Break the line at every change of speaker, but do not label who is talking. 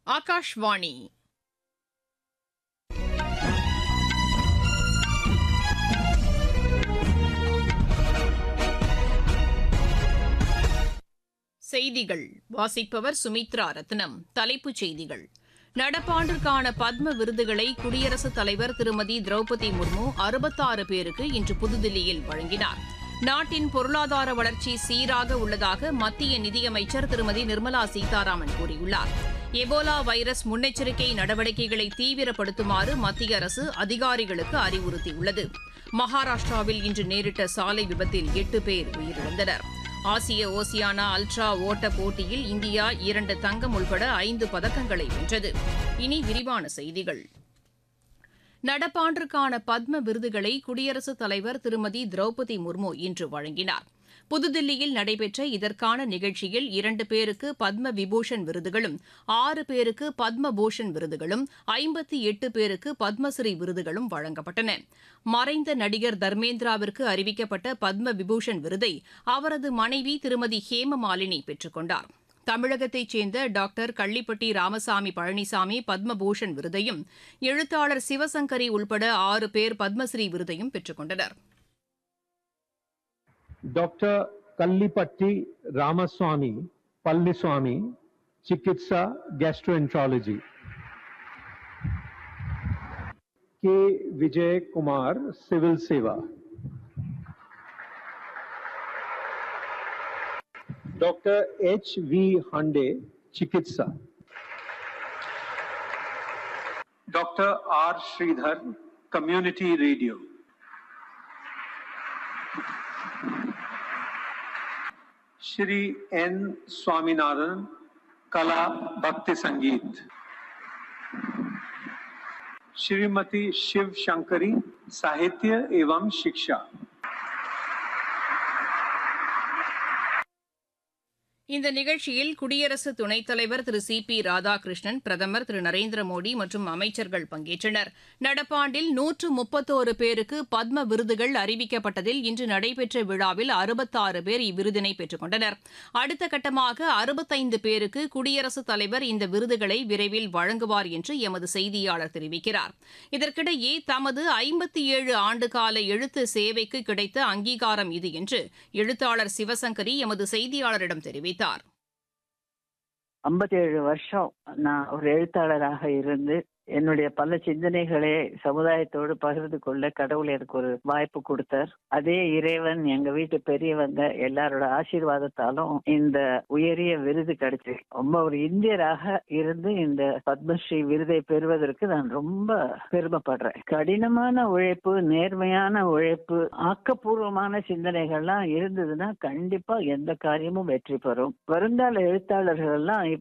ஆகாஷ்வாணி செய்திகள் வாசிப்பவர் சுமித்ரா ரத்னம் தலைப்புச் செய்திகள் நடப்பாண்டிற்கான பத்ம விருதுகளை குடியரசுத் தலைவர் திருமதி திரௌபதி முர்மு அறுபத்தாறு பேருக்கு இன்று புதுதில்லியில் வழங்கினார் நாட்டின் பொருளாதார வளர்ச்சி சீராக உள்ளதாக மத்திய நிதியமைச்சர் திருமதி நிர்மலா சீதாராமன் கூறியுள்ளார் எபோலா வைரஸ் முன்னெச்சரிக்கை நடவடிக்கைகளை தீவிரப்படுத்துமாறு மத்திய அரசு அதிகாரிகளுக்கு அறிவுறுத்தியுள்ளது மகாராஷ்டிராவில் இன்று நேரிட்ட சாலை விபத்தில் எட்டு பேர் உயிரிழந்தனர் ஆசிய ஓசியானா அல்ட்ரா ஓட்ட போட்டியில் இந்தியா இரண்டு தங்கம் உள்பட ஐந்து பதக்கங்களை வென்றது இனி விரிவான செய்திகள் நடப்பாண்டிற்கான பத்ம விருதுகளை குடியரசுத் தலைவர் திருமதி திரௌபதி முர்மு இன்று வழங்கினார் புதுதில்லியில் நடைபெற்ற இதற்கான நிகழ்ச்சியில் இரண்டு பேருக்கு பத்ம விபூஷன் விருதுகளும் ஆறு பேருக்கு பத்ம பூஷன் விருதுகளும் ஐம்பத்தி எட்டு பேருக்கு பத்மஸ்ரீ விருதுகளும் வழங்கப்பட்டன மறைந்த நடிகர் தர்மேந்திராவிற்கு அறிவிக்கப்பட்ட பத்ம விபூஷன் விருதை அவரது மனைவி திருமதி ஹேமமாலினி பெற்றுக் கொண்டார் தமிழகத்தைச் சேர்ந்த டாக்டர் கள்ளிப்பட்டி ராமசாமி பழனிசாமி பத்மபூஷன் விருதையும் எழுத்தாளர் சிவசங்கரி உள்பட ஆறு பேர் பத்மஸ்ரீ விருதையும் பெற்றுக் கொண்டனர்
डॉक्टर कल्लीपट्टी रामास्वामी पल्लीस्वामी चिकित्सा गैस्ट्रोएंट्रोलॉजी के विजय कुमार सिविल सेवा डॉक्टर एच वी हांडे चिकित्सा doctor R Sridhar community radio Shri N Swaminarayan कला भक्ति संगीत श्रीमती शिव शंकरी साहित्य एवं शिक्षा
இந்த நிகழ்ச்சியில் குடியரசு துணைத் தலைவர் திரு சி பி ராதாகிருஷ்ணன் பிரதமர் திரு நரேந்திர மோடி மற்றும் அமைச்சர்கள் பங்கேற்றனர் நடப்பாண்டில் நூற்று முப்பத்தோரு பேருக்கு பத்ம விருதுகள் அறிவிக்கப்பட்டதில் இன்று நடைபெற்ற விழாவில் அறுபத்தாறு பேர் இவ்விருதினை பெற்றுக் கொண்டனர் அடுத்த கட்டமாக அறுபத்தைந்து பேருக்கு குடியரசுத் தலைவர் இந்த விருதுகளை விரைவில் வழங்குவார் என்று எமது செய்தியாளர் தெரிவிக்கிறார் இதற்கிடையே தமது ஐம்பத்தி ஏழு ஆண்டுகால எழுத்து சேவைக்கு கிடைத்த அங்கீகாரம் இது என்று எழுத்தாளர் சிவசங்கரி எமது செய்தியாளரிடம் தெரிவித்தார்
ஐம்பத்தேழு வருஷம் நான் ஒரு எழுத்தாளராக இருந்து என்னுடைய பல சிந்தனைகளை சமுதாயத்தோடு பகிர்ந்து கொள்ள கடவுள் எனக்கு ஒரு வாய்ப்பு கொடுத்தார் அதே இறைவன் எங்க வீட்டு பெரியவங்க எல்லாரோட ஆசீர்வாதத்தாலும் இந்த உயரிய விருது கிடைச்சு ரொம்ப ஒரு இந்தியராக இருந்து இந்த பத்மஸ்ரீ விருதை பெறுவதற்கு நான் ரொம்ப பெருமைப்படுறேன் கடினமான உழைப்பு நேர்மையான உழைப்பு ஆக்கப்பூர்வமான சிந்தனைகள்லாம் இருந்ததுன்னா கண்டிப்பா எந்த காரியமும் வெற்றி பெறும் வருங்கால எழுத்தாளர்கள் எல்லாம்